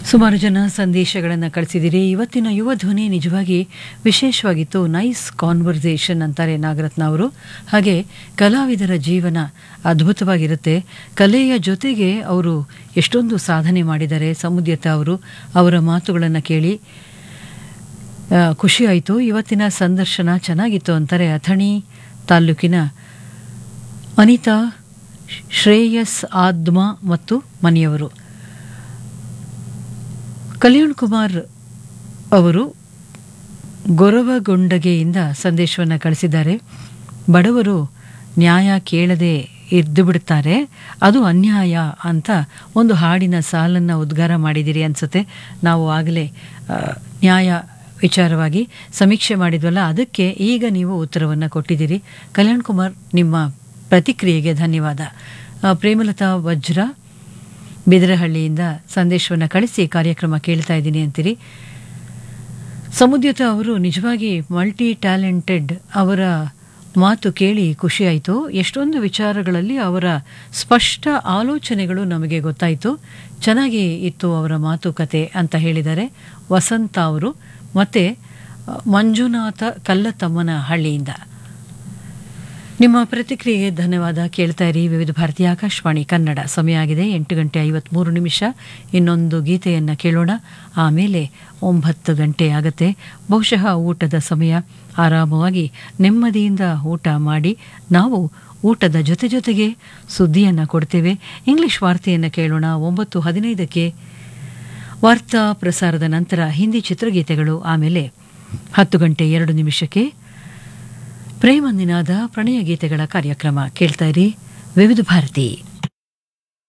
ಸುಮಾರು ಜನ ಸಂದೇಶಗಳನ್ನು ಕಳಿಸಿದಿರಿ ಇವತ್ತಿನ ಯುವ ಧ್ವನಿ ನಿಜವಾಗಿ ವಿಶೇಷವಾಗಿತ್ತು ನೈಸ್ ಕಾನ್ವರ್ಸೇಷನ್ ಅಂತಾರೆ ನಾಗರತ್ನ ಅವರು ಹಾಗೆ ಕಲಾವಿದರ ಜೀವನ ಅದ್ಭುತವಾಗಿರುತ್ತೆ ಕಲೆಯ ಜೊತೆಗೆ ಅವರು ಎಷ್ಟೊಂದು ಸಾಧನೆ ಮಾಡಿದ್ದಾರೆ ಸಮುದ್ಯತ ಅವರು ಅವರ ಮಾತುಗಳನ್ನು ಕೇಳಿ ಆ, ಖುಷಿ ಆಯಿತು ಇವತ್ತಿನ ಸಂದರ್ಶನ ಚೆನ್ನಾಗಿತ್ತು ಅಂತಾರೆ ಅಥಣಿ ತಾಲೂಕಿನ ಅನಿತಾ ಶ್ರೇಯಸ್ ಆದ್ಮ ಮತ್ತು ಮನೆಯವರು ಕಲ್ಯಾಣ್ ಕುಮಾರ್ ಅವರು ಗೊರವಗೊಂಡಗೆಯಿಂದ ಸಂದೇಶವನ್ನು ಕಳಿಸಿದ್ದಾರೆ ಬಡವರು ನ್ಯಾಯ ಕೇಳದೆ ಇದ್ದು ಬಿಡ್ತಾರೆ ಅದು ಅನ್ಯಾಯ ಅಂತ ಒಂದು ಹಾಡಿನ ಸಾಲನ್ನು ಉದ್ಗಾರ ಮಾಡಿದಿರಿ ಅನ್ಸುತ್ತೆ ನಾವು ಆಗಲೇ ಆ, ನ್ಯಾಯ ವಿಚಾರವಾಗಿ ಸಮೀಕ್ಷೆ ಮಾಡಿದ್ವಲ್ಲ ಅದಕ್ಕೆ ಈಗ ನೀವು ಉತ್ತರವನ್ನು ಕೊಟ್ಟಿದ್ದೀರಿ ಕಲ್ಯಾಣ್ ಕುಮಾರ್ ನಿಮ್ಮ ಪ್ರತಿಕ್ರಿಯೆಗೆ ಧನ್ಯವಾದ ಆ, ಪ್ರೇಮಲತಾ ವಜ್ರ ಬಿದರಹಳ್ಳಿಯಿಂದ ಸಂದೇಶವನ್ನು ಕಳಿಸಿ ಕಾರ್ಯಕ್ರಮ ಕೇಳ್ತಾ ಇದ್ದೀನಿ ಅಂತೀರಿ ಸಮುದ್ಯತ ಅವರು ನಿಜವಾಗಿ ಮಲ್ಟಿ ಟ್ಯಾಲೆಂಟೆಡ್ ಅವರ ಮಾತು ಕೇಳಿ ಖುಷಿಯಾಯಿತು ಎಷ್ಟೊಂದು ವಿಚಾರಗಳಲ್ಲಿ ಅವರ ಸ್ಪಷ್ಟ ಆಲೋಚನೆಗಳು ನಮಗೆ ಗೊತ್ತಾಯಿತು ಚೆನ್ನಾಗಿ ಇತ್ತು ಅವರ ಮಾತುಕತೆ ಅಂತ ಹೇಳಿದ್ದಾರೆ ವಸಂತ ಅವರು ಮತ್ತು ಮಂಜುನಾಥ ಕಲ್ಲತಮ್ಮನ ಹಳ್ಳಿಯಿಂದ ನಿಮ್ಮ ಪ್ರತಿಕ್ರಿಯೆಗೆ ಧನ್ಯವಾದ ಕೇಳ್ತಾ ಇರಿ ವಿವಿಧ ಭಾರತೀಯ ಆಕಾಶವಾಣಿ ಕನ್ನಡ ಸಮಯ ಆಗಿದೆ ಎಂಟು ಗಂಟೆ ಐವತ್ಮೂರು ನಿಮಿಷ ಇನ್ನೊಂದು ಗೀತೆಯನ್ನು ಕೇಳೋಣ ಆಮೇಲೆ ಒಂಬತ್ತು ಗಂಟೆ ಆಗತ್ತೆ ಬಹುಶಃ ಊಟದ ಸಮಯ ಆರಾಮವಾಗಿ ನೆಮ್ಮದಿಯಿಂದ ಊಟ ಮಾಡಿ ನಾವು ಊಟದ ಜೊತೆ ಜೊತೆಗೆ ಸುದ್ದಿಯನ್ನು ಕೊಡ್ತೇವೆ ಇಂಗ್ಲಿಷ್ ವಾರ್ತೆಯನ್ನು ಕೇಳೋಣ ಒಂಬತ್ತು ಹದಿನೈದಕ್ಕೆ ವಾರ್ತಾ ಪ್ರಸಾರದ ನಂತರ ಹಿಂದಿ ಚಿತ್ರಗೀತೆಗಳು ಆಮೇಲೆ ಹತ್ತು ಗಂಟೆ ಎರಡು ನಿಮಿಷಕ್ಕೆ ಪ್ರೇಮ ನಿನಾದ ಪ್ರಣಯ ಗೀತೆಗಳ ಕಾರ್ಯಕ್ರಮ ಕೇಳ್ತಾ ಇರಿ ವಿವಿಧ ಭಾರತಿ